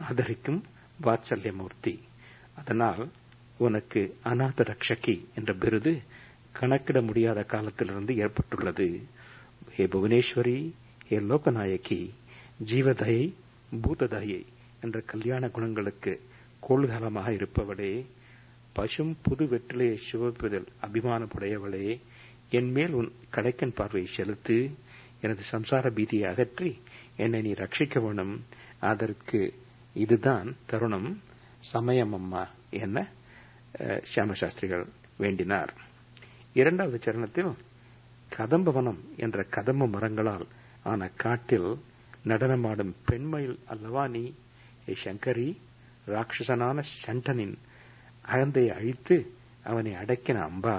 ஆதரிக்கும் வாத்சல்யமூர்த்தி அதனால் உனக்கு அநாத ரக்ஷகி என்ற விருது கணக்கிட முடியாத காலத்திலிருந்து ஏற்பட்டுள்ளது ஹே புவனேஸ்வரி ஹே லோகநாயகி ஜீவதயை பூததயை என்ற கல்யாண குணங்களுக்கு கோள்காலமாக இருப்பவளே பசும் புது வெற்றிலையை சுவைப்பதில் அபிமானமுடையவளே என் மேல் உன் கடைக்கன் பார்வையை செலுத்து எனது சம்சார பீதியை அகற்றி என்னை நீ ரட்சிக்க வேணும் அதற்கு இதுதான் தருணம் சமயம் அம்மா என சியாமசாஸ்திரிகள் வேண்டினார் இரண்டாவது சரணத்தில் கதம்பவனம் என்ற கதம்ப மரங்களால் ஆன காட்டில் நடனமாடும் பெண்மயில் அல்லவா நீ ஏ சங்கரி ராட்சசனான சண்டனின் அகந்தையை அழித்து அவனை அடக்கின அம்பா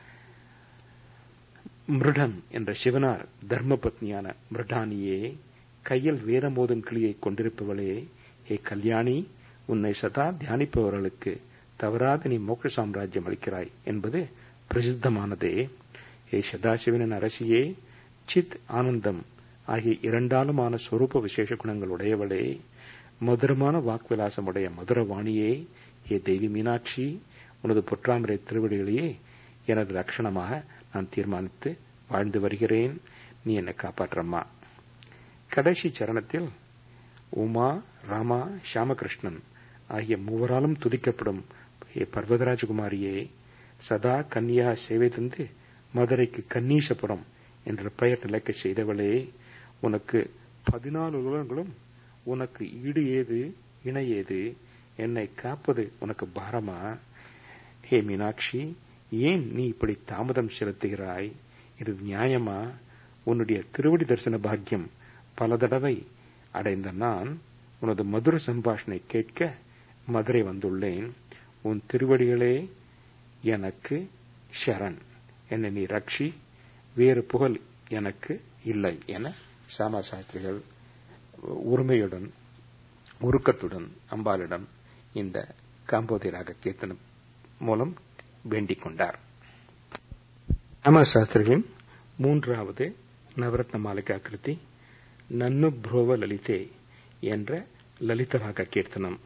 மிருடன் என்ற சிவனார் தர்மபத்னியான மிருடானியே கையில் வேதமோதும் கிளியை கொண்டிருப்பவளே ஏ கல்யாணி உன்னை சதா தியானிப்பவர்களுக்கு தவறாத நீ மோட்ச சாம்ராஜ்யம் அளிக்கிறாய் என்பது பிரசித்தமானதே ஏ சதாசிவனின் அரசியே சித் ஆனந்தம் ஆகிய இரண்டாலுமான சொரூப விசேஷ குணங்கள் உடையவளே மதுரமான வாக்விலாசமுடைய மதுரவாணியே ஏ தேவி மீனாட்சி உனது பொற்றாமரை திருவடிகளையே எனது லட்சணமாக நான் தீர்மானித்து வாழ்ந்து வருகிறேன் நீ என்னை காப்பாற்றம்மா கடைசி சரணத்தில் உமா ராமா ஷாமகிருஷ்ணன் ஆகிய மூவராலும் துதிக்கப்படும் ஏ பர்வதராஜகுமாரியே சதா கன்னியா சேவை தந்து மதுரைக்கு கன்னீசபுரம் என்ற பெயர் நிலைக்க செய்தவளே உனக்கு பதினாலு உலகங்களும் உனக்கு ஈடு ஏது இணை ஏது என்னை காப்பது உனக்கு பாரமா ஹே மீனாட்சி ஏன் நீ இப்படி தாமதம் செலுத்துகிறாய் இது நியாயமா உன்னுடைய திருவடி தரிசன பாக்கியம் பல தடவை அடைந்த நான் உனது மதுர சம்பாஷணை கேட்க மதுரை வந்துள்ளேன் உன் திருவடிகளே எனக்கு ஷரண் என்னை நீ ரக்ஷி வேறு புகழ் எனக்கு இல்லை என சாமா சாஸ்திரிகள் உரிமையுடன் உருக்கத்துடன் அம்பாளிடம் இந்த காம்போதி ராக கீர்த்தனம் மூலம் வேண்டிக் கொண்டார் சாமா சாஸ்திரிகளின் மூன்றாவது நவரத்ன மாலிகா கிருதி நன்னு புரோவ லலிதே என்ற லலிதராக கீர்த்தனம்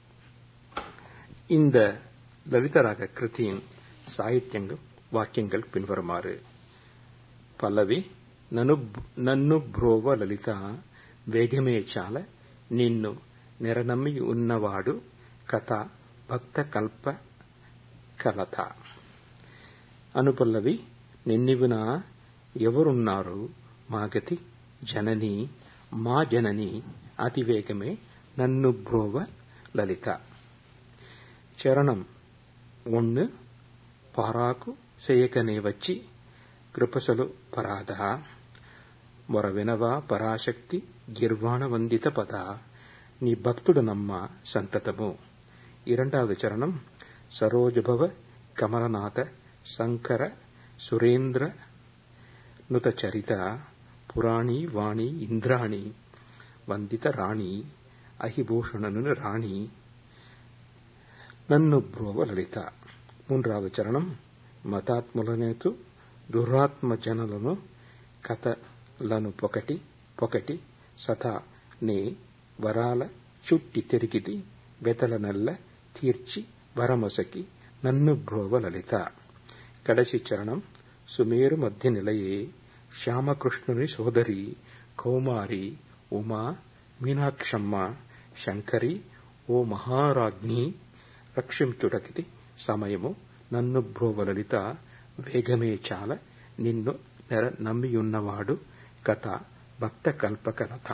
இந்த லலிதராக கிருதியின் சாகித்யங்கள் வாக்கியங்கள் பின்வருமாறு పల్లవి నన్ను నన్ను బ్రోవ లలిత వేగమే చాల నిన్ను నెరనమ్మి ఉన్నవాడు కథ భక్త కల్ప కలత అనుపల్లవి నిన్నివిన ఎవరున్నారు మాగతి జనని మా జనని అతివేగమే నన్ను బ్రోవ లలిత చరణం ஒன்னு పారాకు చేయకనే వచ్చి కృపసలు పరాధ మొరవినవా పరాశక్తి గిర్వాణ వందిత పద నీ భక్తుడనమ్మ సంతతము இரண்டாவது சரணம் சரோஜபவ கமலநாத சங்கர சுரேந்திர நுதச்சரித புராணி வாணி இந்திராணி వందిత రాణి అహిభూషణను రాణి నన్ను బ్రోవ లలిత మూడవ చరణం మతాత్ములనేతు దురాత్మ జనులను కథలను పొకటి పొకటి సథా నే వరాల చుట్టి తిరిగిది వెతల నెల్ల తీర్చి వరమొసకి నన్ను బ్రోవ లలిత కడసి చరణం సుమేరు మధ్య నిలయే శ్యామకృష్ణుని సోదరి కౌమారి ఉమా మీనాక్షమ్మ శంకరి ఓ మహారాజ్ఞి రక్షించుటకిది సమయము నన్ను బ్రోవలలిత వేగమే చాల నిన్ను నెర నమ్మియున్నవాడు కథ భక్త కల్పకలత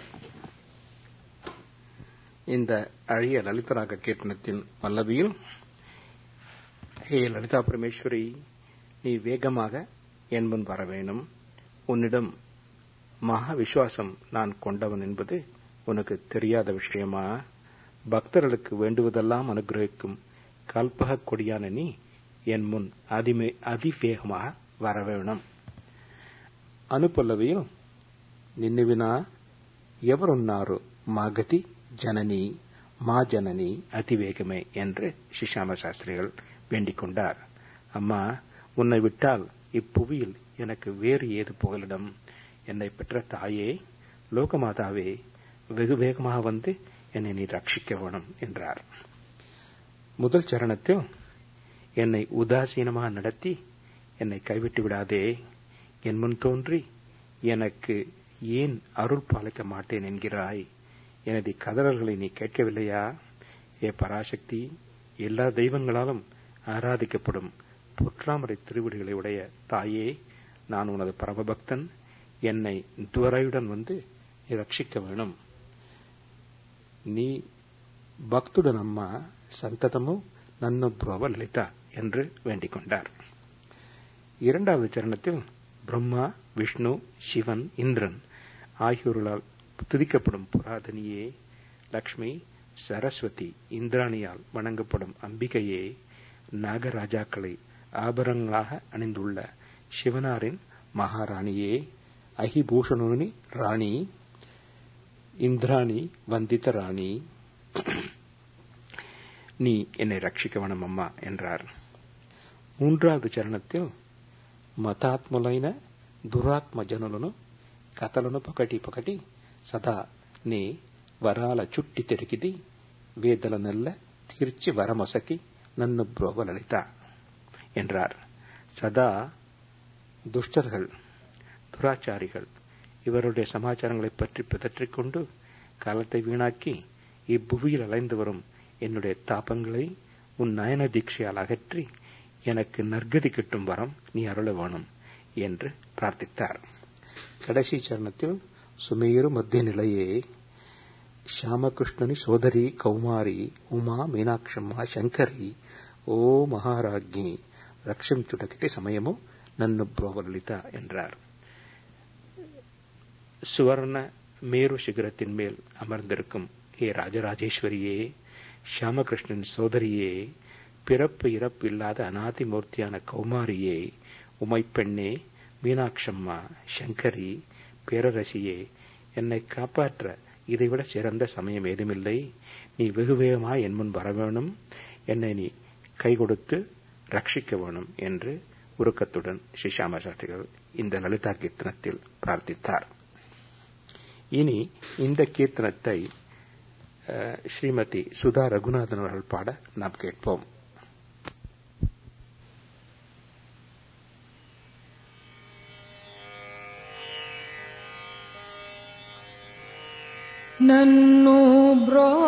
இந்த அழிய லலிதராக கீர்த்தனத்தின் பல்லவியில் ஹே லலிதா பரமேஸ்வரி நீ வேகமாக என் முன் வர வேணும் உன்னிடம் மகா விசுவாசம் நான் கொண்டவன் என்பது உனக்கு தெரியாத விஷயமா பக்தர்களுக்கு வேண்டுவதெல்லாம் அனுகிரகிக்கும் கல்பக கொடியான நீ என் முன் அதிமே அதிவேகமாக வர வேணும் అనుపల్లవిలో నిన్ను వినా ఎవరున్నారు మా గతి ஜனனி மா ஜனனி அதிவேகமே என்று சிஷாம சாஸ்திரிகள் வேண்டிக் கொண்டார் அம்மா உன்னை விட்டால் இப்புவியில் எனக்கு வேறு ஏது புகலிடம் என்னை பெற்ற தாயே லோகமாதாவே வெகு வேகமாக வந்து என்னை நீ ரட்சிக்க வேணும் என்றார் முதல் சரணத்தில் என்னை உதாசீனமாக நடத்தி என்னை கைவிட்டு விடாதே என் முன் தோன்றி எனக்கு ஏன் அருள் பாலிக்க மாட்டேன் என்கிறாய் எனது கதறல்களை நீ கேட்கவில்லையா ஏ பராசக்தி எல்லா தெய்வங்களாலும் ஆராதிக்கப்படும் புற்றாமரை திருவிடிகளை உடைய தாயே நான் உனது பரமபக்தன் என்னை துவரையுடன் வந்து நீ ரட்சிக்க வேணும் நீ భక్తుడనమ్మ సంతతము నన్ను బ్రోవ లలిత என்று வேண்டிக் கொண்டார் இரண்டாவது சரணத்தில் பிரம்மா விஷ்ணு சிவன் இந்திரன் ஆகியோர்களால் துதிக்கப்படும் புராதனியே லக்ஷ்மி சரஸ்வதி இந்திராணியால் வணங்கப்படும் அம்பிகையே நாகராஜாக்களை ஆபரணங்களாக அணிந்துள்ள சிவனாரின் மகாராணியே அகிபூஷணுனி ராணி இந்திராணி வந்தித ராணி நீ என்னை ரட்சிக்க வேணும் அம்மா என்றார் మూడవది చరణத்தில் మతాత్ములైన దురాత్మ జనులను కథలను పొకటి పొకటి సదా నీ వరాల చుట్టి తిరిగిది వేదల నెల్ల తీర్చి వరమొసకి నన్ను బ్రోవలలిత என்றார் சதா துஷ்டர்கள் துராச்சாரிகள் இவருடைய சமாச்சாரங்களை பற்றி பிதற்றிக் கொண்டு காலத்தை வீணாக்கி இப்புவியில் அலைந்து வரும் என்னுடைய தாபங்களை உன் நயன தீட்சையால் அகற்றி எனக்கு நற்கதி கிட்டும் வரம் நீ அருள வேணும் என்று பிரார்த்தித்தார் கடைசி சரணத்தில் சுமேரு மத்திய நிலையே శ్యామకృష్ణుని సోదరి కౌమారి ఉమా మీనాక్షమ్మ శంకరి ఓ మహారాజ్ఞి రక్షించుటకిటి సమయము నన్ను బ్రోవలిత என்றார் சுவர்ண மேரு சிகரத்தின் மேல் அமர்ந்திருக்கும் ஹே ராஜராஜேஸ்வரியே ஷியாமகிருஷ்ணன் சோதரியே பிறப்பு இறப்பு இல்லாத அநாதி மூர்த்தியான கௌமாரியே உமைப்பெண்ணே மீனாட்சம்மா சங்கரி பேரரசியே என்னை காப்பாற்ற இதைவிட சிறந்த சமயம் ஏதுமில்லை நீ வெகு வேகமாய் என் முன் வர வேணும் என்னை நீ கை கொடுத்து ரட்சிக்க வேணும் என்று உருக்கத்துடன் ஸ்ரீஷாம சாஸ்திரிகள் இந்த லலிதா கீர்த்தனத்தில் பிரார்த்தித்தார் இனி இந்த கீர்த்தனத்தை ஸ்ரீமதி சுதா ரகுநாதன் அவர்கள் பாட நாம் கேட்போம் నన్ను బ్రోవలిత